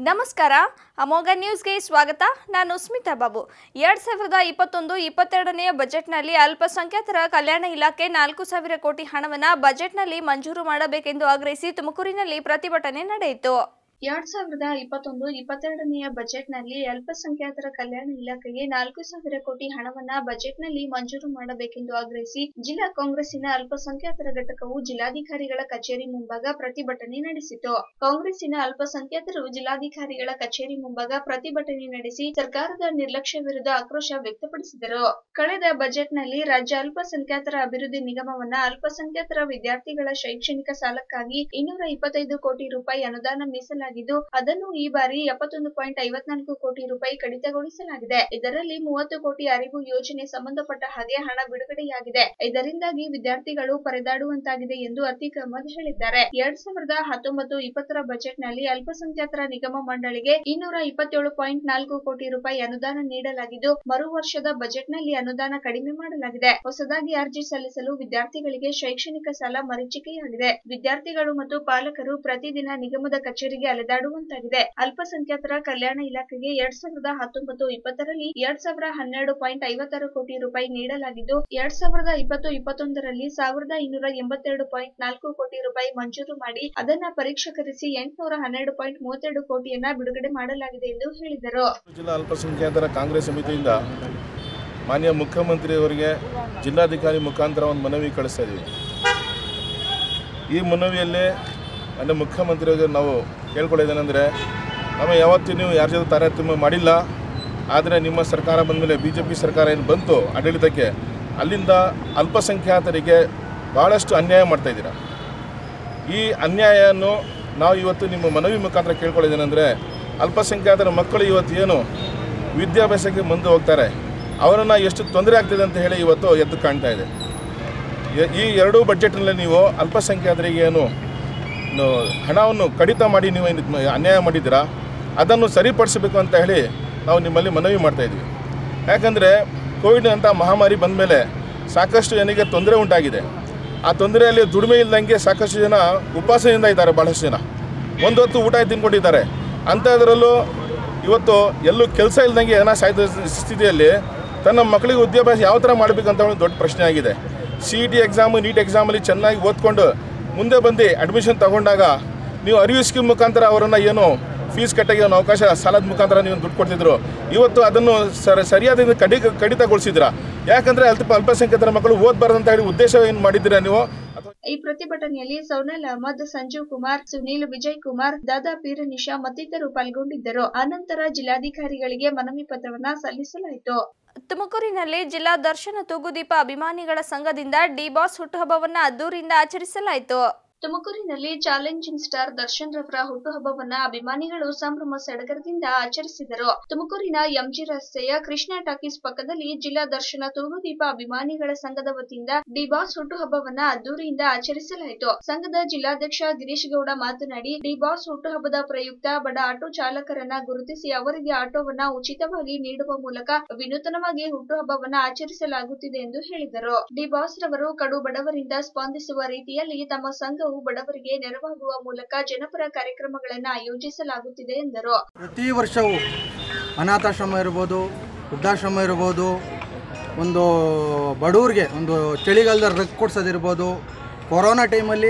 ನಮಸ್ಕಾರ ಅಮೋಘ ನ್ಯೂಸ್ಗೆ ಸ್ವಾಗತ ನಾನು ಸ್ಮಿತಾ ಬಾಬು ಎರಡ್ ಸಾವಿರದ ಇಪ್ಪತ್ತೊಂದು ಇಪ್ಪತ್ತೆರಡನೆಯ ಬಜೆಟ್ನಲ್ಲಿ ಅಲ್ಪಸಂಖ್ಯಾತರ ಕಲ್ಯಾಣ ಇಲಾಖೆ ನಾಲ್ಕು ಸಾವಿರ ಕೋಟಿ ಹಣವನ್ನು ಬಜೆಟ್ನಲ್ಲಿ ಮಂಜೂರು ಮಾಡಬೇಕೆಂದು ಆಗ್ರಹಿಸಿ ತುಮಕೂರಿನಲ್ಲಿ ಪ್ರತಿಭಟನೆ ನಡೆಯಿತು ಎರಡ್ ಸಾವಿರದ ಇಪ್ಪತ್ತೊಂದು ಇಪ್ಪತ್ತೆರಡನೆಯ ಬಜೆಟ್ನಲ್ಲಿ ಅಲ್ಪಸಂಖ್ಯಾತರ ಕಲ್ಯಾಣ ಇಲಾಖೆಗೆ ನಾಲ್ಕು ಸಾವಿರ ಕೋಟಿ ಹಣವನ್ನ ಬಜೆಟ್ನಲ್ಲಿ ಮಂಜೂರು ಮಾಡಬೇಕೆಂದು ಆಗ್ರಹಿಸಿ ಜಿಲ್ಲಾ ಕಾಂಗ್ರೆಸ್ಸಿನ ಅಲ್ಪಸಂಖ್ಯಾತರ ಘಟಕವು ಜಿಲ್ಲಾಧಿಕಾರಿಗಳ ಕಚೇರಿ ಮುಂಭಾಗ ಪ್ರತಿಭಟನೆ ನಡೆಸಿತು ಕಾಂಗ್ರೆಸ್ಸಿನ ಅಲ್ಪಸಂಖ್ಯಾತರು ಜಿಲ್ಲಾಧಿಕಾರಿಗಳ ಕಚೇರಿ ಮುಂಭಾಗ ಪ್ರತಿಭಟನೆ ನಡೆಸಿ ಸರ್ಕಾರದ ನಿರ್ಲಕ್ಷ್ಯ ವಿರುದ್ಧ ಆಕ್ರೋಶ ವ್ಯಕ್ತಪಡಿಸಿದರು ಕಳೆದ ಬಜೆಟ್ನಲ್ಲಿ ರಾಜ್ಯ ಅಲ್ಪಸಂಖ್ಯಾತರ ಅಭಿವೃದ್ಧಿ ನಿಗಮವನ್ನ ಅಲ್ಪಸಂಖ್ಯಾತರ ವಿದ್ಯಾರ್ಥಿಗಳ ಶೈಕ್ಷಣಿಕ ಸಾಲಕ್ಕಾಗಿ ಇನ್ನೂರ ಇಪ್ಪತ್ತೈದು ಕೋಟಿ ರೂಪಾಯಿ ಅನುದಾನ ಮೀಸಲಾಗಿದ್ದು ಅದನ್ನು ಈ ಬಾರಿ ಎಪ್ಪತ್ತೊಂದು ಪಾಯಿಂಟ್ ಐವತ್ನಾಲ್ಕು ಕೋಟಿ ರೂಪಾಯಿ ಕಡಿತಗೊಳಿಸಲಾಗಿದೆ ಇದರಲ್ಲಿ ಮೂವತ್ತು ಕೋಟಿ ಅರಿವು ಯೋಜನೆ ಸಂಬಂಧಪಟ್ಟ ಹಾಗೆ ಹಣ ಬಿಡುಗಡೆಯಾಗಿದೆ ಇದರಿಂದಾಗಿ ವಿದ್ಯಾರ್ಥಿಗಳು ಪರದಾಡುವಂತಾಗಿದೆ ಎಂದು ಅತೀಕ್ ಅಹಮದ್ ಹೇಳಿದ್ದಾರೆ ಎರಡ್ ಸಾವಿರದ ಹತ್ತೊಂಬತ್ತು ಇಪ್ಪತ್ತರ ಬಜೆಟ್ನಲ್ಲಿ ಅಲ್ಪಸಂಖ್ಯಾತರ ನಿಗಮ ಮಂಡಳಿಗೆ ಇನ್ನೂರ ಇಪ್ಪತ್ತೇಳು ಪಾಯಿಂಟ್ ನಾಲ್ಕು ಕೋಟಿ ರೂಪಾಯಿ ಅನುದಾನ ನೀಡಲಾಗಿದ್ದು ಮರು ವರ್ಷದ ಬಜೆಟ್ನಲ್ಲಿ ಅನುದಾನ ಕಡಿಮೆ ಮಾಡಲಾಗಿದೆ ಹೊಸದಾಗಿ ಅರ್ಜಿ ಸಲ್ಲಿಸಲು ವಿದ್ಯಾರ್ಥಿಗಳಿಗೆ ಶೈಕ್ಷಣಿಕ ಸಾಲ ಮರೀಚಿಕೆಯಾಗಿದೆ ವಿದ್ಯಾರ್ಥಿಗಳು ಮತ್ತು ಪಾಲಕರು ಪ್ರತಿದಿನ ನಿಗಮದ ಕಚೇರಿಗೆ ಅಲೆದಾಡುವಂತಾಗಿದೆ ಅಲ್ಪಸಂಖ್ಯಾತರ ಕಲ್ಯಾಣ ಇಲಾಖೆಗೆ ಎರಡ್ ಸಾವಿರದ ಹತ್ತೊಂಬತ್ತು ಇಪ್ಪತ್ತರಲ್ಲಿ ಎರಡ್ ಸಾವಿರ ಹನ್ನೆರಡು ಪಾಯಿಂಟ್ ಐವತ್ತಾರು ಕೋಟಿ ರೂಪಾಯಿ ನೀಡಲಾಗಿದ್ದು ಎರಡ್ ಸಾವಿರದ ಇಪ್ಪತ್ತು ಇಪ್ಪತ್ತೊಂದರಲ್ಲಿ ಸಾವಿರದ ಇನ್ನೂರ ಎಂಬತ್ತೆರಡು ಪಾಯಿಂಟ್ ನಾಲ್ಕು ಕೋಟಿ ರೂಪಾಯಿ ಮಂಜೂರು ಮಾಡಿ ಅದನ್ನ ಪರೀಕ್ಷಕರಿಸಿ ಎಂಟುನೂರ ಹನ್ನೆರಡು ಪಾಯಿಂಟ್ ಮೂವತ್ತೆರಡು ಕೋಟಿಯನ್ನ ಬಿಡುಗಡೆ ಮಾಡಲಾಗಿದೆ ಎಂದು ಹೇಳಿದರು ಜಿಲ್ಲಾ ಅಲ್ಪಸಂಖ್ಯಾತರ ಕಾಂಗ್ರೆಸ್ ಸಮಿತಿಯಿಂದ ಮಾನ್ಯ ಮುಖ್ಯಮಂತ್ರಿಯವರಿಗೆ ಜಿಲ್ಲಾಧಿಕಾರಿ ಮುಖಾಂತರ ಒಂದು ಮನವಿ ಕಳಿಸ್ತಾ ಇದ್ದೀವಿ ಈ ಮನವಿಯಲ್ಲಿ ಮಾನ್ಯ ಮುಖ್ಯಮಂತ್ರಿಯವರಿಗೆ ನಾವು ಕೇಳ್ಕೊಳ್ಳೋದೇನೆಂದರೆ ನಮ್ಮ ಯಾವತ್ತೂ ನೀವು ಯಾರ ಜೊತೆ ತಾರತಮ್ಯ ಮಾಡಿಲ್ಲ ಆದರೆ ನಿಮ್ಮ ಸರ್ಕಾರ ಬಂದಮೇಲೆ ಬಿ ಜೆ ಪಿ ಸರ್ಕಾರ ಏನು ಬಂತು ಆಡಳಿತಕ್ಕೆ ಅಲ್ಲಿಂದ ಅಲ್ಪಸಂಖ್ಯಾತರಿಗೆ ಭಾಳಷ್ಟು ಅನ್ಯಾಯ ಮಾಡ್ತಾಯಿದ್ದೀರಾ ಈ ಅನ್ಯಾಯವನ್ನು ನಾವು ಇವತ್ತು ನಿಮ್ಮ ಮನವಿ ಮುಖಾಂತರ ಕೇಳ್ಕೊಳ್ಳೋದೇನೆಂದರೆ ಅಲ್ಪಸಂಖ್ಯಾತರ ಮಕ್ಕಳು ಇವತ್ತು ಏನು ವಿದ್ಯಾಭ್ಯಾಸಕ್ಕೆ ಮುಂದೆ ಹೋಗ್ತಾರೆ ಅವರನ್ನು ಎಷ್ಟು ತೊಂದರೆ ಆಗ್ತಿದೆ ಅಂತ ಹೇಳಿ ಇವತ್ತು ಎದ್ದು ಕಾಣ್ತಾ ಇದೆ ಎ- ಈ ಎರಡೂ ಬಡ್ಜೆಟ್ನಲ್ಲಿ ನೀವು ಅಲ್ಪಸಂಖ್ಯಾತರಿಗೆ ಏನು ಏನು ಹಣವನ್ನು ಕಡಿತ ಮಾಡಿ ನೀವು ಏನು ಮ- ಅನ್ಯಾಯ ಮಾಡಿದ್ದೀರಾ ಅದನ್ನು ಸರಿಪಡಿಸಬೇಕು ಅಂತ ಹೇಳಿ ನಾವು ನಿಮ್ಮಲ್ಲಿ ಮನವಿ ಮಾಡ್ತಾ ಇದ್ದೀವಿ ಯಾಕಂದರೆ ಕೋವಿಡ್ ಅಂತ ಮಹಾಮಾರಿ ಬಂದ ಮೇಲೆ ಸಾಕಷ್ಟು ಜನರಿಗೆ ತೊಂದರೆ ಉಂಟಾಗಿದೆ ಆ ತೊಂದರೆಯಲ್ಲಿ ದುಡಿಮೆ ಇಲ್ದಂಗೆ ಸಾಕಷ್ಟು ಜನ ಉಪವಾಸದಿಂದ ಇದ್ದಾರೆ ಭಾಳಷ್ಟು ಜನ ಒಂದು ಹೊತ್ತು ಊಟ ತಿನ್ಕೊಂಡಿದ್ದಾರೆ ಅಂಥದ್ರಲ್ಲೂ ಇವತ್ತು ಎಲ್ಲೂ ಕೆಲಸ ಇಲ್ದಂಗೆ ಏನೋ ಸಾಯ್ದ ಸ್ಥಿತಿಯಲ್ಲಿ ತನ್ನ ಮಕ್ಕಳಿಗೆ ವಿದ್ಯಾಭ್ಯಾಸ ಯಾವ ಥರ ಮಾಡಬೇಕು ಅಂತ ಒಂದು ದೊಡ್ಡ ಪ್ರಶ್ನೆ ಆಗಿದೆ C E T exam NEET ಎಕ್ಸಾಮಲ್ಲಿ ಚೆನ್ನಾಗಿ ಓದ್ಕೊಂಡು ಮುಂದೆ ಬಂದು ಅಡ್ಮಿಷನ್ ತಗೊಂಡಾಗ ನೀವು ಅರಿವು ಸ್ಕೀಮ್ ಮುಖಾಂತರ ಅವರನ್ನು ಏನು ಫೀಸ್ ಕಟ್ಟಾಗಿ ಒಂದು ಅವಕಾಶ ಸಾಲದ ಮುಖಾಂತರ ನೀವು ದುಡ್ಡು ಕೊಡ್ತಿದ್ರು ಇವತ್ತು ಅದನ್ನು ಸರ್ ಸರಿಯಾದ ಕಡಿ ಕಡಿತಗೊಳಿಸಿದ್ರ ಯಾಕಂದರೆ ಅಲ್ಪ ಅಲ್ಪಸಂಖ್ಯಾತರ ಮಕ್ಕಳು ಓದಬಾರ್ದು ಅಂತ ಹೇಳಿ ಉದ್ದೇಶ ಏನು ಮಾಡಿದ್ದೀರಾ ನೀವು ಅಥವಾ ಈ ಪ್ರತಿಭಟನೆಯಲ್ಲಿ ಸೌನಲ್ ಅಹಮದ್ ಸಂಜೀವ್ ಕುಮಾರ್ ಸುನೀಲ್ ವಿಜಯ್ ಕುಮಾರ್ ದಾದಾ ಪೀರ್ ನಿಶಾ ಮತ್ತಿತರರು ಪಾಲ್ಗೊಂಡಿದ್ದರು ಅನಂತರ ಜಿಲ್ಲಾಧಿಕಾರಿಗಳಿಗೆ ಮನವಿ ಪತ್ರವನ್ನ ಸಲ್ಲಿಸಲಾಯಿತು ತುಮಕೂರಿನಲ್ಲಿ ಜಿಲ್ಲಾ ದರ್ಶನ ತೂಗುದೀಪ ಅಭಿಮಾನಿಗಳ ಸಂಘದಿಂದ ಡಿ ಬಾಸ್ ಹುಟ್ಟುಹಬ್ಬವನ್ನ ಅದ್ದೂರಿಯಿಂದ ಆಚರಿಸಲಾಯಿತು ತುಮಕೂರಿನಲ್ಲಿ ಚಾಲೆಂಜಿಂಗ್ ಸ್ಟಾರ್ ದರ್ಶನ್ ರವರ ಹುಟ್ಟುಹಬ್ಬವನ್ನ ಅಭಿಮಾನಿಗಳು ಸಂಭ್ರಮ ಸಡಗರದಿಂದ ಆಚರಿಸಿದರು ತುಮಕೂರಿನ ಎಂಜಿ ರಸ್ತೆಯ ಕೃಷ್ಣ ಟಾಕೀಸ್ ಪಕ್ಕದಲ್ಲಿ ಜಿಲ್ಲಾ ದರ್ಶನ ತೂಗುದೀಪ ಅಭಿಮಾನಿಗಳ ಸಂಘದ ವತಿಯಿಂದ ಡಿಬಾಸ್ ಹುಟ್ಟುಹಬ್ಬವನ್ನ ಅದ್ದೂರಿಯಿಂದ ಆಚರಿಸಲಾಯಿತು ಸಂಘದ ಜಿಲ್ಲಾಧ್ಯಕ್ಷ ಗಿರೀಶ್ ಗೌಡ ಮಾತನಾಡಿ ಡಿಬಾಸ್ ಹುಟ್ಟುಹಬ್ಬದ ಪ್ರಯುಕ್ತ ಬಡ ಆಟೋ ಚಾಲಕರನ್ನ ಗುರುತಿಸಿ ಅವರಿಗೆ ಆಟೋವನ್ನ ಉಚಿತವಾಗಿ ನೀಡುವ ಮೂಲಕ ವಿನೂತನವಾಗಿ ಹುಟ್ಟುಹಬ್ಬವನ್ನ ಆಚರಿಸಲಾಗುತ್ತಿದೆ ಎಂದು ಹೇಳಿದರು ಡಿಬಾಸ್ ರವರು ಕಡು ಬಡವರಿಂದ ಸ್ಪಂದಿಸುವ ರೀತಿಯಲ್ಲಿ ತಮ್ಮ ಸಂಘವು ಬಡವರಿಗೆ ನೆರವಾಗುವ ಮೂಲಕ ಜನಪರ ಕಾರ್ಯಕ್ರಮಗಳನ್ನು ಆಯೋಜಿಸಲಾಗುತ್ತಿದೆ ಎಂದರು ಪ್ರತಿ ವರ್ಷವೂ ಅನಾಥಾಶ್ರಮ ಇರ್ಬೋದು ವೃದ್ಧಾಶ್ರಮ ಇರ್ಬೋದು ಒಂದು ಬಡವ್ರಿಗೆ ಒಂದು ಚಳಿಗಾಲದಲ್ಲಿ ರಗ್ ಕೊಡ್ಸೋದಿರ್ಬೋದು ಕೊರೋನಾ ಟೈಮಲ್ಲಿ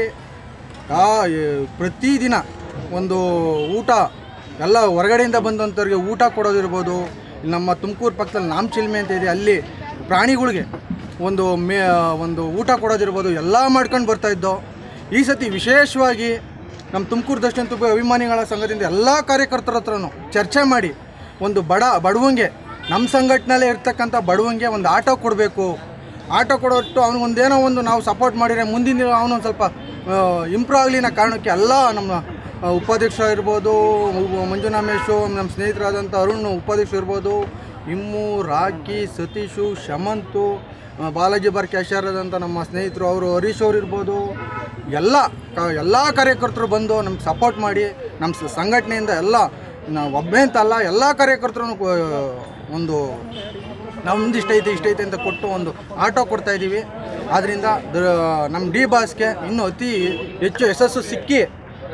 ಆ ಈ- ಪ್ರತಿದಿನ ಒಂದು ಊಟ ಎಲ್ಲ ಹೊರಗಡೆಯಿಂದ ಬಂದಂಥವ್ರಿಗೆ ಊಟ ಕೊಡೋದಿರ್ಬೋದು ನಮ್ಮ ತುಮಕೂರು ಪಕ್ಕದಲ್ಲಿ ನಾಮಚಿಲ್ಮೆ ಅಂತ ಇದೆ ಅಲ್ಲಿ ಪ್ರಾಣಿಗಳಿಗೆ ಒಂದು ಮೇ ಒಂದು ಊಟ ಕೊಡೋದಿರ್ಬೋದು ಎಲ್ಲ ಮಾಡ್ಕೊಂಡು ಬರ್ತಾಯಿದ್ದೋ ಈ ಸತಿ ವಿಶೇಷವಾಗಿ ನಮ್ಮ ತುಮಕೂರು ದರ್ಶನ ತುಪ್ಪ ಅಭಿಮಾನಿಗಳ ಸಂಘದಿಂದ ಎಲ್ಲ ಕಾರ್ಯಕರ್ತರ ಹತ್ರನೂ ಚರ್ಚೆ ಮಾಡಿ ಒಂದು ಬಡ ಬಡವಂಗೆ ನಮ್ಮ ಸಂಘಟನೆಯಲ್ಲೇ ಇರ್ತಕ್ಕಂಥ ಬಡವಂಗೆ ಒಂದು ಆಟೋ ಕೊಡಬೇಕು ಆಟೋ ಕೊಡೋಟ್ಟು ಅವ್ನಿಗೊಂದೇನೋ ಒಂದು ನಾವು ಸಪೋರ್ಟ್ ಮಾಡಿದರೆ ಮುಂದಿನ ದಿನ ಅವನೊಂದು ಸ್ವಲ್ಪ ಇಂಪ್ರೂವ್ ಆಗಲಿ ಅನ್ನೋ ಕಾರಣಕ್ಕೆ ಎಲ್ಲ ನಮ್ಮ ಆ, ಉಪಾಧ್ಯಕ್ಷ ಇರ್ಬೋದು ಉ- ಮಂಜುನಾಮೇಶು ನಮ್ಮ ಸ್ನೇಹಿತರಾದಂಥ ಅರುಣ್ ಉಪಾಧ್ಯಕ್ಷ ಇರ್ಬೋದು ಇಮ್ಮು ರಾಕಿ ಸತೀಶು ಶಮಂತು ಆ, ಬಾಲಾಜಿ ಬಾರ್ ಕ್ಯಾಶಿಯರ್ ಆದಂಥ ನಮ್ಮ ಸ್ನೇಹಿತರು ಅವರು ಹರೀಶ್ ಅವ್ರು ಇರ್ಬೋದು ಎಲ್ಲ ಕ ಎಲ್ಲ ಕಾರ್ಯಕರ್ತರು ಬಂದು ನಮ್ಗೆ ಸಪೋರ್ಟ್ ಮಾಡಿ ನಮ್ಮ ಸ- ಸಂಘಟನೆಯಿಂದ ಎಲ್ಲ ನಾವು ಒಬ್ಬನೇ ಅಂತ ಅಲ್ಲ ಎಲ್ಲ ಕಾರ್ಯಕರ್ತರು ಒಂದು ನಮ್ದು ಇಷ್ಟ ಐತೆ ಇಷ್ಟ ಐತೆ ಅಂತ ಕೊಟ್ಟು ಒಂದು ಆಟೋ ಕೊಡ್ತಾ ಇದ್ದೀವಿ ಆದ್ದರಿಂದ ದ- ನಮ್ಮ ಡಿ ಬಾಸ್ಗೆ ಇನ್ನೂ ಅತಿ ಹೆಚ್ಚು ಯಶಸ್ಸು ಸಿಕ್ಕಿ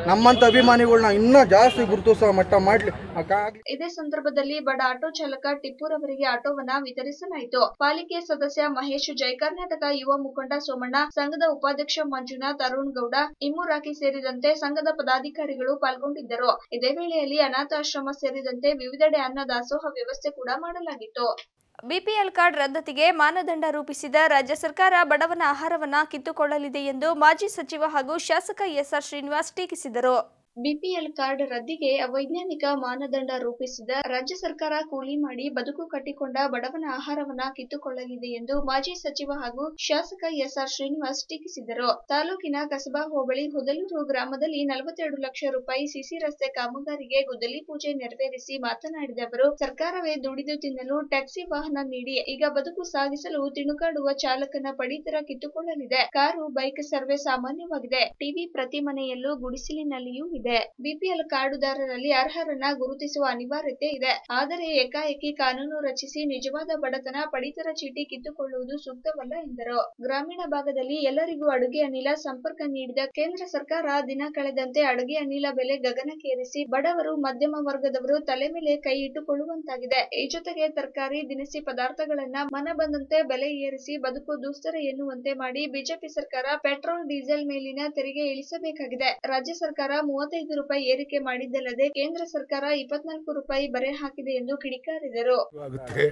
ನಮ್ಮಂಥ ಅಭಿಮಾನಿಗಳನ್ನ ಇನ್ನೂ ಜಾಸ್ತಿ ಗುರುತಿಸೋ ಮಟ್ಟ ಮಾಡಲಿ ಇದೇ ಸಂದರ್ಭದಲ್ಲಿ ಬಡ ಆಟೋ ಚಾಲಕ ಟಿಪ್ಪುರವರಿಗೆ ಆಟೋವನ್ನ ವಿತರಿಸಲಾಯಿತು ಪಾಲಿಕೆ ಸದಸ್ಯ ಮಹೇಶ್ ಜೈ ಕರ್ನಾಟಕ ಯುವ ಮುಖಂಡ ಸೋಮಣ್ಣ ಸಂಘದ ಉಪಾಧ್ಯಕ್ಷ ಮಂಜುನಾಥ್ ಅರುಣ್ ಗೌಡ ಇಮ್ಮುರಾಕಿ ಸೇರಿದಂತೆ ಸಂಘದ ಪದಾಧಿಕಾರಿಗಳು ಪಾಲ್ಗೊಂಡಿದ್ದರು ಇದೇ ವೇಳೆಯಲ್ಲಿ ಅನಾಥಾಶ್ರಮ ಸೇರಿದಂತೆ ವಿವಿಧೆಡೆ ಅನ್ನ ದಾಸೋಹ ವ್ಯವಸ್ಥೆ ಕೂಡ ಮಾಡಲಾಗಿತ್ತು ಬಿಪಿಎಲ್ ಕಾರ್ಡ್ ರದ್ದತಿಗೆ ಮಾನದಂಡ ರೂಪಿಸಿದ ರಾಜ್ಯ ಸರ್ಕಾರ ಬಡವನ ಆಹಾರವನ್ನ ಕಿತ್ತುಕೊಳ್ಳಲಿದೆ ಎಂದು ಮಾಜಿ ಸಚಿವ ಹಾಗೂ ಶಾಸಕ ಎಸ್ಆರ್ ಶ್ರೀನಿವಾಸ್ ಟೀಕಿಸಿದರು ಬಿಪಿಎಲ್ ಕಾರ್ಡ್ ರದ್ದಿಗೆ ಅವೈಜ್ಞಾನಿಕ ಮಾನದಂಡ ರೂಪಿಸಿದ ರಾಜ್ಯ ಸರ್ಕಾರ ಕೂಲಿ ಮಾಡಿ ಬದುಕು ಕಟ್ಟಿಕೊಂಡ ಬಡವನ ಆಹಾರವನ್ನ ಕಿತ್ತುಕೊಳ್ಳಲಿದೆ ಎಂದು ಮಾಜಿ ಸಚಿವ ಹಾಗೂ ಶಾಸಕ ಎಸ್ಆರ್ ಶ್ರೀನಿವಾಸ್ ಟೀಕಿಸಿದರು ತಾಲೂಕಿನ ಕಸಬಾ ಹೋಬಳಿ ಹುದಲೂರು ಗ್ರಾಮದಲ್ಲಿ ನಲವತ್ತೆರಡು ಲಕ್ಷ ರೂಪಾಯಿ ಸಿಸಿ ರಸ್ತೆ ಕಾಮಗಾರಿಗೆ ಗುದ್ದಲಿ ಪೂಜೆ ನೆರವೇರಿಸಿ ಮಾತನಾಡಿದ ಅವರು ಸರ್ಕಾರವೇ ದುಡಿದು ತಿನ್ನಲು ಟ್ಯಾಕ್ಸಿ ವಾಹನ ನೀಡಿ ಈಗ ಬದುಕು ಸಾಗಿಸಲು ತಿಣುಕಾಡುವ ಚಾಲಕನ ಪಡಿತರ ಕಿತ್ತುಕೊಳ್ಳಲಿದೆ ಕಾರು ಬೈಕ್ ಸರ್ವೆ ಸಾಮಾನ್ಯವಾಗಿದೆ ಟಿವಿ ಪ್ರತಿ ಮನೆಯಲ್ಲೂ ಗುಡಿಸಲಿನಲ್ಲಿಯೂ ಇದೆ ಬಿಪಿಎಲ್ ಕಾರ್ಡುದಾರರಲ್ಲಿ ಅರ್ಹರನ್ನ ಗುರುತಿಸುವ ಅನಿವಾರ್ಯತೆ ಇದೆ ಆದರೆ ಏಕಾಏಕಿ ಕಾನೂನು ರಚಿಸಿ ನಿಜವಾದ ಬಡತನ ಪಡಿತರ ಚೀಟಿ ಕಿತ್ತುಕೊಳ್ಳುವುದು ಸೂಕ್ತವಲ್ಲ ಎಂದರು ಗ್ರಾಮೀಣ ಭಾಗದಲ್ಲಿ ಎಲ್ಲರಿಗೂ ಅಡುಗೆ ಅನಿಲ ಸಂಪರ್ಕ ನೀಡಿದ ಕೇಂದ್ರ ಸರ್ಕಾರ ದಿನ ಕಳೆದಂತೆ ಅಡುಗೆ ಅನಿಲ ಬೆಲೆ ಗಗನಕ್ಕೇರಿಸಿ ಬಡವರು ಮಧ್ಯಮ ವರ್ಗದವರು ತಲೆ ಮೇಲೆ ಕೈ ಇಟ್ಟುಕೊಳ್ಳುವಂತಾಗಿದೆ ಈ ಜೊತೆಗೆ ತರಕಾರಿ ದಿನಸಿ ಪದಾರ್ಥಗಳನ್ನ ಮನ ಬಂದಂತೆ ಬೆಲೆ ಏರಿಸಿ ಬದುಕು ದುಸ್ತರ ಎನ್ನುವಂತೆ ಮಾಡಿ ಬಿಜೆಪಿ ಸರ್ಕಾರ ಪೆಟ್ರೋಲ್ ಡೀಸೆಲ್ ಮೇಲಿನ ತೆರಿಗೆ ಇಳಿಸಬೇಕಾಗಿದೆ ರಾಜ್ಯ ಸರ್ಕಾರ ಮೂವತ್ತೈದು ರೂಪಾಯಿ ಏರಿಕೆ ಮಾಡಿದ್ದಲ್ಲದೆ ಕೇಂದ್ರ ಸರ್ಕಾರ ಇಪ್ಪತ್ನಾಲ್ಕು ರೂಪಾಯಿ ಬರೆ ಹಾಕಿದೆ ಎಂದು ಕಿಡಿಕಾರಿದರು ಆಗುತ್ತೆ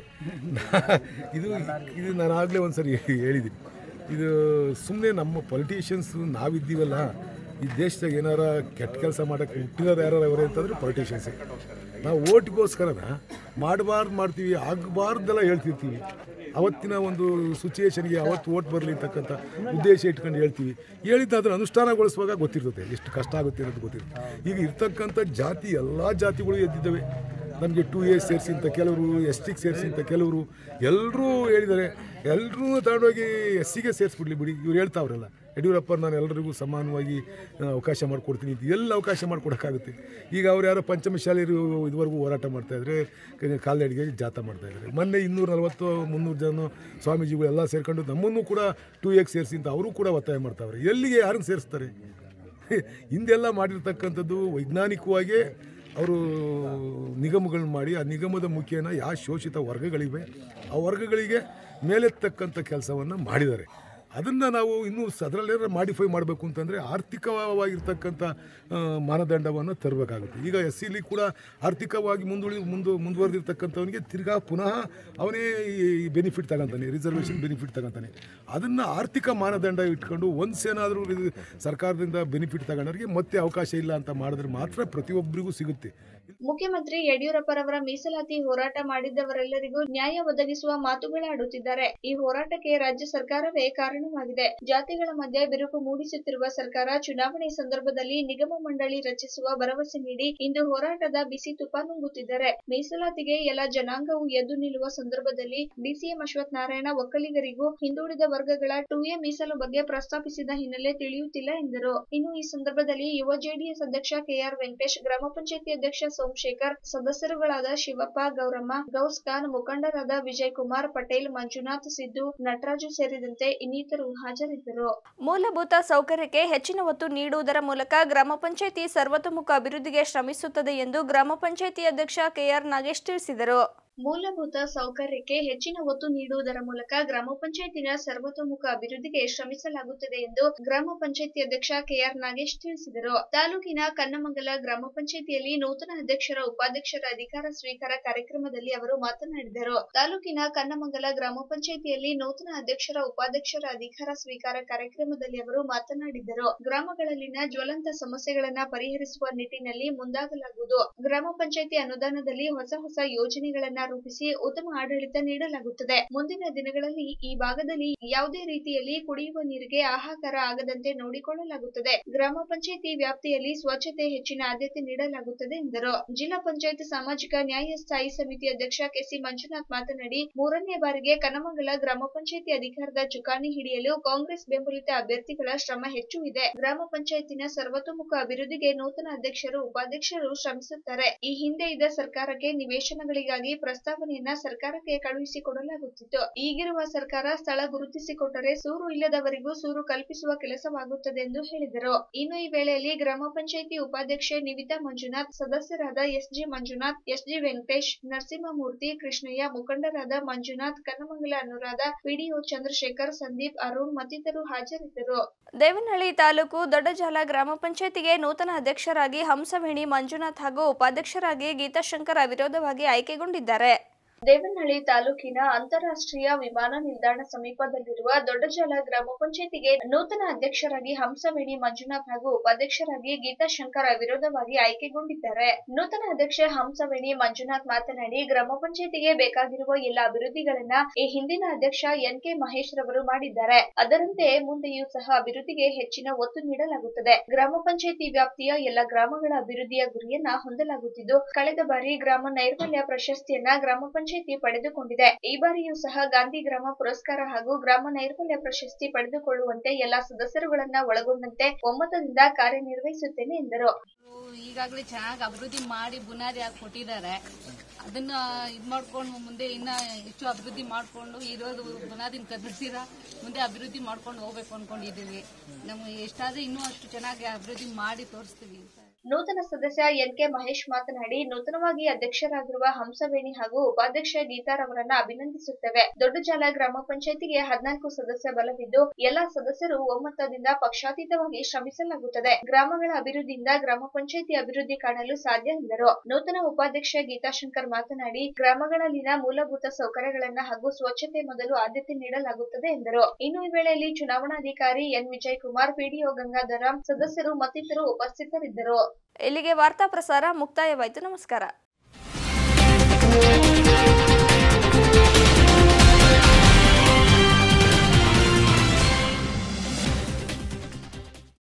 ಇದು ಇದು ನಾನು ಆಗಲೇ ಒಂದು ಸರಿ ಹೇಳಿದ್ದೀನಿ ಇದು ಸುಮ್ಮನೆ ನಮ್ಮ ಪೊಲಿಟಿಷಿಯನ್ಸು ನಾವಿದ್ದೀವಲ್ಲ ಈ ದೇಶದಾಗ ಏನಾರ ಕೆಟ್ಟ ಕೆಲಸ ಮಾಡೋಕ್ಕೆ ಹುಟ್ಟಿರೋರು ಯಾರು ಅವರೇ ಅಂತಂದ್ರೆ ಪೊಲಿಟಿಷಿಯನ್ಸೇ ನಾವು ಓಟ್ಗೋಸ್ಕರನ ಮಾಡಬಾರ್ದು ಮಾಡ್ತೀವಿ ಆಗಬಾರ್ದೆಲ್ಲ ಹೇಳ್ತಿರ್ತೀವಿ ಅವತ್ತಿನ ಒಂದು ಸಿಚುಯೇಷನ್ಗೆ ಅವತ್ತು ಓಟ್ ಬರಲಿ ಅಂತಕ್ಕಂಥ ಉದ್ದೇಶ ಇಟ್ಕೊಂಡು ಹೇಳ್ತೀವಿ ಹೇಳಿದ್ದು ಅದನ್ನು ಅನುಷ್ಠಾನಗೊಳಿಸುವಾಗ ಗೊತ್ತಿರ್ತದೆ ಎಷ್ಟು ಕಷ್ಟ ಆಗುತ್ತೆ ಅನ್ನೋದು ಗೊತ್ತಿರುತ್ತೆ ಈಗ ಇರ್ತಕ್ಕಂಥ ಜಾತಿ ಎಲ್ಲ ಜಾತಿಗಳು ಎದ್ದಿದ್ದಾವೆ ನಮಗೆ ಟು ಎ ಸೇರಿಸಿ ಅಂತ ಕೆಲವರು ಎಸ್ ಟಿಗೆ ಸೇರಿಸಿ ಅಂತ ಕೆಲವರು ಎಲ್ಲರೂ ಹೇಳಿದ್ದಾರೆ ಎಲ್ಲರೂ ತಗೊಂಡೋಗಿ ಎಸ್ ಸಿಗೆ ಸೇರಿಸ್ಬಿಡ್ಲಿ ಬಿಡಿ ಇವ್ರು ಹೇಳ್ತಾವ್ರಲ್ಲ ಯಡಿಯೂರಪ್ಪ ನಾನು ಎಲ್ಲರಿಗೂ ಸಮಾನವಾಗಿ ಆ, ಅವಕಾಶ ಮಾಡಿಕೊಡ್ತೀನಿ ಅಂತ ಎಲ್ಲ ಅವಕಾಶ ಮಾಡಿಕೊಡೋಕ್ಕಾಗುತ್ತೆ ಈಗ ಅವ್ರು ಯಾರೋ ಪಂಚಮಶಾಲೆಯರು ಇದುವರೆಗೂ ಹೋರಾಟ ಮಾಡ್ತಾಯಿದ್ರೆ ಕಾಲ್ನಡಿಗೆ ಜಾಥಾ ಮಾಡ್ತಾಯಿದ್ದಾರೆ ಮೊನ್ನೆ ಇನ್ನೂರ ನಲ್ವತ್ತು ಮುನ್ನೂರು ಜನ ಸ್ವಾಮೀಜಿಗಳು ಎಲ್ಲ ಸೇರ್ಕೊಂಡು ನಮ್ಮನ್ನು ಕೂಡ ಟು ಎಗೆ ಸೇರಿಸಿ ಅಂತ ಅವರು ಕೂಡ ಒತ್ತಾಯ ಮಾಡ್ತಾವ್ರೆ ಎಲ್ಲಿಗೆ ಯಾರನ್ನು ಸೇರಿಸ್ತಾರೆ ಹಿಂದೆಲ್ಲ ಮಾಡಿರ್ತಕ್ಕಂಥದ್ದು ವೈಜ್ಞಾನಿಕವಾಗೇ ಅವರು ನಿಗಮಗಳನ್ನ ಮಾಡಿ ಆ ನಿಗಮದ ಮುಖೇನ ಯಾವ ಶೋಷಿತ ವರ್ಗಗಳಿವೆ ಆ ವರ್ಗಗಳಿಗೆ ಮೇಲೆತ್ತಕ್ಕಂಥ ಕೆಲಸವನ್ನು ಮಾಡಿದ್ದಾರೆ ಅದನ್ನು ನಾವು ಇನ್ನೂ ಅದರಲ್ಲೇ ಮಾಡಿಫೈ ಮಾಡಬೇಕು ಅಂತಂದರೆ ಆರ್ಥಿಕವಾಗಿರ್ತಕ್ಕಂಥ ಆ, ಮಾನದಂಡವನ್ನು ತರಬೇಕಾಗುತ್ತೆ ಈಗ ಎಸ್ ಸಿಲಿ ಕೂಡ ಆರ್ಥಿಕವಾಗಿ ಮುಂದುಳಿ ಮುಂದು ಮುಂದುವರೆದಿರ್ತಕ್ಕಂಥವನಿಗೆ ತಿರ್ಗಾ ಪುನಃ ಅವನೇ ಈ ಬೆನಿಫಿಟ್ ತಗೊಂತಾನೆ ರಿಸರ್ವೇಷನ್ ಬೆನಿಫಿಟ್ ತಗೊಂತಾನೆ ಅದನ್ನು ಆರ್ಥಿಕ ಮಾನದಂಡ ಇಟ್ಕೊಂಡು ಒಂದ್ಸ್ ಏನಾದರೂ ಸರ್ಕಾರದಿಂದ ಬೆನಿಫಿಟ್ ತಗೊಂಡವ್ರಿಗೆ ಮತ್ತೆ ಅವಕಾಶ ಇಲ್ಲ ಅಂತ ಮಾಡಿದ್ರೆ ಮಾತ್ರ ಪ್ರತಿಯೊಬ್ಬರಿಗೂ ಸಿಗುತ್ತೆ ಮುಖ್ಯಮಂತ್ರಿ ಯಡಿಯೂರಪ್ಪರವರ ಮೀಸಲಾತಿ ಹೋರಾಟ ಮಾಡಿದ್ದವರೆಲ್ಲರಿಗೂ ನ್ಯಾಯ ಒದಗಿಸುವ ಮಾತುಗಳಾಡುತ್ತಿದ್ದಾರೆ ಈ ಹೋರಾಟಕ್ಕೆ ರಾಜ್ಯ ಸರ್ಕಾರವೇ ಕಾರಣವಾಗಿದೆ ಜಾತಿಗಳ ಮಧ್ಯೆ ಬಿರುಕು ಮೂಡಿಸುತ್ತಿರುವ ಸರ್ಕಾರ ಚುನಾವಣೆ ಸಂದರ್ಭದಲ್ಲಿ ನಿಗಮ ಮಂಡಳಿ ರಚಿಸುವ ಭರವಸೆ ನೀಡಿ ಇಂದು ಹೋರಾಟದ ಬಿಸಿ ತುಪ್ಪ ನುಂಗುತ್ತಿದ್ದಾರೆ ಮೀಸಲಾತಿಗೆ ಎಲ್ಲ ಜನಾಂಗವು ಎದ್ದು ನಿಲ್ಲುವ ಸಂದರ್ಭದಲ್ಲಿ ಡಿಸಿಎಂ ಅಶ್ವಥ್ ನಾರಾಯಣ ಒಕ್ಕಲಿಗರಿಗೂ ಹಿಂದುಳಿದ ವರ್ಗಗಳ ಟು ಎ ಮೀಸಲು ಬಗ್ಗೆ ಪ್ರಸ್ತಾಪಿಸಿದ ಹಿನ್ನೆಲೆ ತಿಳಿಯುತ್ತಿಲ್ಲ ಎಂದರು ಇನ್ನು ಈ ಸಂದರ್ಭದಲ್ಲಿ ಯುವ ಜೆಡಿಎಸ್ ಅಧ್ಯಕ್ಷ ಕೆಆರ್ ವೆಂಕಟೇಶ್ ಗ್ರಾಮ ಪಂಚಾಯತಿ ಅಧ್ಯಕ್ಷ ಸೋಮಶೇಖರ್ ಸದಸ್ಯರುಗಳಾದ ಶಿವಪ್ಪ ಗೌರಮ್ಮ ಗೌಸ್ ಖಾನ್ ಮುಖಂಡರಾದ ವಿಜಯ್ ಕುಮಾರ್ ಪಟೇಲ್ ಮಂಜುನಾಥ್ ಸಿದ್ದು ನಟರಾಜು ಸೇರಿದಂತೆ ಇನ್ನಿತರು ಹಾಜರಿದ್ದರು ಮೂಲಭೂತ ಸೌಕರ್ಯಕ್ಕೆ ಹೆಚ್ಚಿನ ಒತ್ತು ನೀಡುವುದರ ಮೂಲಕ ಗ್ರಾಮ ಪಂಚಾಯಿತಿ ಸರ್ವತೋಮುಖ ಅಭಿವೃದ್ಧಿಗೆ ಶ್ರಮಿಸುತ್ತದೆ ಎಂದು ಗ್ರಾಮ ಪಂಚಾಯಿತಿ ಅಧ್ಯಕ್ಷ ಕೆಆರ್ ನಾಗೇಶ್ ತಿಳಿಸಿದರು ಮೂಲಭೂತ ಸೌಕರ್ಯಕ್ಕೆ ಹೆಚ್ಚಿನ ಒತ್ತು ನೀಡುವುದರ ಮೂಲಕ ಗ್ರಾಮ ಪಂಚಾಯತಿನ ಸರ್ವತೋಮುಖ ಅಭಿವೃದ್ಧಿಗೆ ಶ್ರಮಿಸಲಾಗುತ್ತದೆ ಎಂದು ಗ್ರಾಮ ಪಂಚಾಯತಿ ಅಧ್ಯಕ್ಷ ಕೆಆರ್ ನಾಗೇಶ್ ತಿಳಿಸಿದರು ತಾಲೂಕಿನ ಕನ್ನಮಂಗಲ ಗ್ರಾಮ ಪಂಚಾಯತಿಯಲ್ಲಿ ನೂತನ ಅಧ್ಯಕ್ಷರ ಉಪಾಧ್ಯಕ್ಷರ ಅಧಿಕಾರ ಸ್ವೀಕಾರ ಕಾರ್ಯಕ್ರಮದಲ್ಲಿ ಅವರು ಮಾತನಾಡಿದರು ತಾಲೂಕಿನ ಕನ್ನಮಂಗಲ ಗ್ರಾಮ ಪಂಚಾಯತಿಯಲ್ಲಿ ನೂತನ ಅಧ್ಯಕ್ಷರ ಉಪಾಧ್ಯಕ್ಷರ ಅಧಿಕಾರ ಸ್ವೀಕಾರ ಕಾರ್ಯಕ್ರಮದಲ್ಲಿ ಅವರು ಮಾತನಾಡಿದರು ಗ್ರಾಮಗಳಲ್ಲಿನ ಜ್ವಲಂತ ಸಮಸ್ಯೆಗಳನ್ನ ಪರಿಹರಿಸುವ ನಿಟ್ಟಿನಲ್ಲಿ ಮುಂದಾಗಲಾಗುವುದು ಗ್ರಾಮ ಪಂಚಾಯತಿ ಅನುದಾನದಲ್ಲಿ ಹೊಸ ಹೊಸ ಯೋಜನೆಗಳನ್ನ ರೂಪಿಸಿ ಉತ್ತಮ ಆಡಳಿತ ನೀಡಲಾಗುತ್ತದೆ ಮುಂದಿನ ದಿನಗಳಲ್ಲಿ ಈ ಭಾಗದಲ್ಲಿ ಯಾವುದೇ ರೀತಿಯಲ್ಲಿ ಕುಡಿಯುವ ನೀರಿಗೆ ಹಾಹಾಕಾರ ಆಗದಂತೆ ನೋಡಿಕೊಳ್ಳಲಾಗುತ್ತದೆ ಗ್ರಾಮ ಪಂಚಾಯತಿ ವ್ಯಾಪ್ತಿಯಲ್ಲಿ ಸ್ವಚ್ಛತೆ ಹೆಚ್ಚಿನ ಆದ್ಯತೆ ನೀಡಲಾಗುತ್ತದೆ ಎಂದರು ಜಿಲ್ಲಾ ಪಂಚಾಯತ್ ಸಾಮಾಜಿಕ ನ್ಯಾಯ ಸ್ಥಾಯಿ ಸಮಿತಿ ಅಧ್ಯಕ್ಷ ಕೆಸಿ ಮಂಜುನಾಥ್ ಮಾತನಾಡಿ ಮೂರನೇ ಬಾರಿಗೆ ಕನಮಂಗಲ ಗ್ರಾಮ ಪಂಚಾಯತಿ ಅಧಿಕಾರದ ಚುಕ್ಕಾಣಿ ಹಿಡಿಯಲು ಕಾಂಗ್ರೆಸ್ ಬೆಂಬಲಿತ ಅಭ್ಯರ್ಥಿಗಳ ಶ್ರಮ ಹೆಚ್ಚು ಇದೆ ಗ್ರಾಮ ಪಂಚಾಯತಿನ ಸರ್ವತೋಮುಖ ಅಭಿವೃದ್ಧಿಗೆ ನೂತನ ಅಧ್ಯಕ್ಷರು ಉಪಾಧ್ಯಕ್ಷರು ಶ್ರಮಿಸುತ್ತಾರೆ ಈ ಹಿಂದೆ ಇದ್ದ ಸರ್ಕಾರಕ್ಕೆ ನಿವೇಶನಗಳಿಗಾಗಿ ಪ್ರಸ್ತಾವನೆಯನ್ನ ಸರ್ಕಾರಕ್ಕೆ ಕಳುಹಿಸಿಕೊಡಲಾಗುತ್ತಿತ್ತು ಈಗಿರುವ ಸರ್ಕಾರ ಸ್ಥಳ ಗುರುತಿಸಿಕೊಟ್ಟರೆ ಸೂರು ಇಲ್ಲದವರಿಗೂ ಸೂರು ಕಲ್ಪಿಸುವ ಕೆಲಸವಾಗುತ್ತದೆ ಎಂದು ಹೇಳಿದರು ಇನ್ನು ಈ ವೇಳೆಯಲ್ಲಿ ಗ್ರಾಮ ಪಂಚಾಯಿತಿ ಉಪಾಧ್ಯಕ್ಷೆ ನಿವಿತಾ ಮಂಜುನಾಥ್ ಸದಸ್ಯರಾದ ಎಸ್ಜಿ ಮಂಜುನಾಥ್ ಎಸ್ಜಿ ವೆಂಕಟೇಶ್ ನರಸಿಂಹಮೂರ್ತಿ ಕೃಷ್ಣಯ್ಯ ಮುಖಂಡರಾದ ಮಂಜುನಾಥ್ ಕನ್ನಮಂಗಲ ಅನುರಾಧ ಪಿಡಿಒ ಚಂದ್ರಶೇಖರ್ ಸಂದೀಪ್ ಅರುಣ್ ಮತ್ತಿತರರು ಹಾಜರಿದ್ದರು ದೇವನಹಳ್ಳಿ ತಾಲೂಕು ದೊಡ್ಡಜಾಲ ಗ್ರಾಮ ಪಂಚಾಯತಿಗೆ ನೂತನ ಅಧ್ಯಕ್ಷರಾಗಿ ಹಂಸವೇಣಿ ಮಂಜುನಾಥ್ ಹಾಗೂ ಉಪಾಧ್ಯಕ್ಷರಾಗಿ ಗೀತಾಶಂಕರ್ ಅವಿರೋಧವಾಗಿ ಆಯ್ಕೆಗೊಂಡಿದ್ದಾರೆ ದೇವನಹಳ್ಳಿ ತಾಲೂಕಿನ ಅಂತಾರಾಷ್ಟ್ರೀಯ ವಿಮಾನ ನಿಲ್ದಾಣ ಸಮೀಪದಲ್ಲಿರುವ ದೊಡ್ಡಜಾಲ ಗ್ರಾಮ ಪಂಚಾಯತಿಗೆ ನೂತನ ಅಧ್ಯಕ್ಷರಾಗಿ ಹಂಸವೇಣಿ ಮಂಜುನಾಥ್ ಹಾಗೂ ಉಪಾಧ್ಯಕ್ಷರಾಗಿ ಗೀತಾ ಶಂಕರ್ ಅವಿರೋಧವಾಗಿ ಆಯ್ಕೆಗೊಂಡಿದ್ದಾರೆ ನೂತನ ಅಧ್ಯಕ್ಷೆ ಹಂಸವೇಣಿ ಮಂಜುನಾಥ್ ಮಾತನಾಡಿ ಗ್ರಾಮ ಪಂಚಾಯತಿಗೆ ಬೇಕಾಗಿರುವ ಎಲ್ಲ ಅಭಿವೃದ್ಧಿಗಳನ್ನ ಈ ಹಿಂದಿನ ಅಧ್ಯಕ್ಷ ಎನ್ ಕೆ ಮಹೇಶ್ ರವರು ಮಾಡಿದ್ದಾರೆ ಅದರಂತೆ ಮುಂದೆಯೂ ಸಹ ಅಭಿವೃದ್ಧಿಗೆ ಹೆಚ್ಚಿನ ಒತ್ತು ನೀಡಲಾಗುತ್ತದೆ ಗ್ರಾಮ ಪಂಚಾಯತಿ ವ್ಯಾಪ್ತಿಯ ಎಲ್ಲ ಗ್ರಾಮಗಳ ಅಭಿವೃದ್ಧಿಯ ಗುರಿಯನ್ನ ಹೊಂದಲಾಗುತ್ತಿದ್ದು ಕಳೆದ ಬಾರಿ ಗ್ರಾಮ ನೈರ್ಮಲ್ಯ ಪ್ರಶಸ್ತಿಯನ್ನ ಗ್ರಾಮ ಪಂಚಾಯತಿ ಪಡೆದುಕೊಂಡಿದೆ ಈ ಬಾರಿಯೂ ಸಹ ಗಾಂಧಿ ಗ್ರಾಮ ಪುರಸ್ಕಾರ ಹಾಗೂ ಗ್ರಾಮ ನೈರ್ಮಲ್ಯ ಪ್ರಶಸ್ತಿ ಪಡೆದುಕೊಳ್ಳುವಂತೆ ಎಲ್ಲಾ ಸದಸ್ಯರುಗಳನ್ನ ಒಳಗೊಂಡಂತೆ ಒಮ್ಮತದಿಂದ ಕಾರ್ಯನಿರ್ವಹಿಸುತ್ತೇನೆ ಎಂದರು ಈಗಾಗಲೇ ಚೆನ್ನಾಗಿ ಅಭಿವೃದ್ಧಿ ಮಾಡಿ ಬುನಾದಿ ಹಾಕಿ ಕೊಟ್ಟಿದ್ದಾರೆ ಅದನ್ನ ಇದು ಮಾಡ್ಕೊಂಡು ಮುಂದೆ ಇನ್ನ ಹೆಚ್ಚು ಅಭಿವೃದ್ಧಿ ಮಾಡ್ಕೊಂಡು ಇರೋದು ಬುನಾದಿನ ಕದರ್ಸಿರ ಮುಂದೆ ಅಭಿವೃದ್ಧಿ ಮಾಡ್ಕೊಂಡು ಹೋಗ್ಬೇಕು ಅನ್ಕೊಂಡಿದೀವಿ ನಮ್ಗೆ ಎಷ್ಟಾದ್ರೆ ಇನ್ನೂ ಅಷ್ಟು ಚೆನ್ನಾಗಿ ಅಭಿವೃದ್ಧಿ ಮಾಡಿ ತೋರಿಸ್ತೀವಿ ಅಂತ ನೂತನ ಸದಸ್ಯ ಎನ್ ಕೆ ಮಹೇಶ್ ಮಾತನಾಡಿ ನೂತನವಾಗಿ ಅಧ್ಯಕ್ಷರಾಗಿರುವ ಹಂಸವೇಣಿ ಹಾಗೂ ಉಪಾಧ್ಯಕ್ಷ ಗೀತಾರವರನ್ನ ಅಭಿನಂದಿಸುತ್ತೇವೆ ದೊಡ್ಡಜಾಲ ಗ್ರಾಮ ಪಂಚಾಯತಿಗೆ ಹದಿನಾಲ್ಕು ಸದಸ್ಯ ಬಲವಿದ್ದು ಎಲ್ಲಾ ಸದಸ್ಯರು ಒಮ್ಮತದಿಂದ ಪಕ್ಷಾತೀತವಾಗಿ ಶ್ರಮಿಸಲಾಗುತ್ತದೆ ಗ್ರಾಮಗಳ ಅಭಿವೃದ್ಧಿಯಿಂದ ಗ್ರಾಮ ಪಂಚಾಯತಿ ಅಭಿವೃದ್ಧಿ ಕಾಣಲು ಸಾಧ್ಯ ಎಂದರು ನೂತನ ಉಪಾಧ್ಯಕ್ಷ ಗೀತಾಶಂಕರ್ ಮಾತನಾಡಿ ಗ್ರಾಮಗಳಲ್ಲಿನ ಮೂಲಭೂತ ಸೌಕರ್ಯಗಳನ್ನ ಹಾಗೂ ಸ್ವಚ್ಛತೆ ಮೊದಲು ಆದ್ಯತೆ ನೀಡಲಾಗುತ್ತದೆ ಎಂದರು ಇನ್ನು ಈ ವೇಳೆಯಲ್ಲಿ ಚುನಾವಣಾಧಿಕಾರಿ ಎನ್ ವಿಜಯ್ ಕುಮಾರ್ ಪಿಡಿಒ ಗಂಗಾಧರ ಸದಸ್ಯರು ಮತ್ತಿತರರು ಉಪಸ್ಥಿತರಿದ್ದರು ಇಲ್ಲಿಗೆ ವಾರ್ತಾ ಪ್ರಸಾರ ಮುಕ್ತಾಯವಾಯಿತು ನಮಸ್ಕಾರ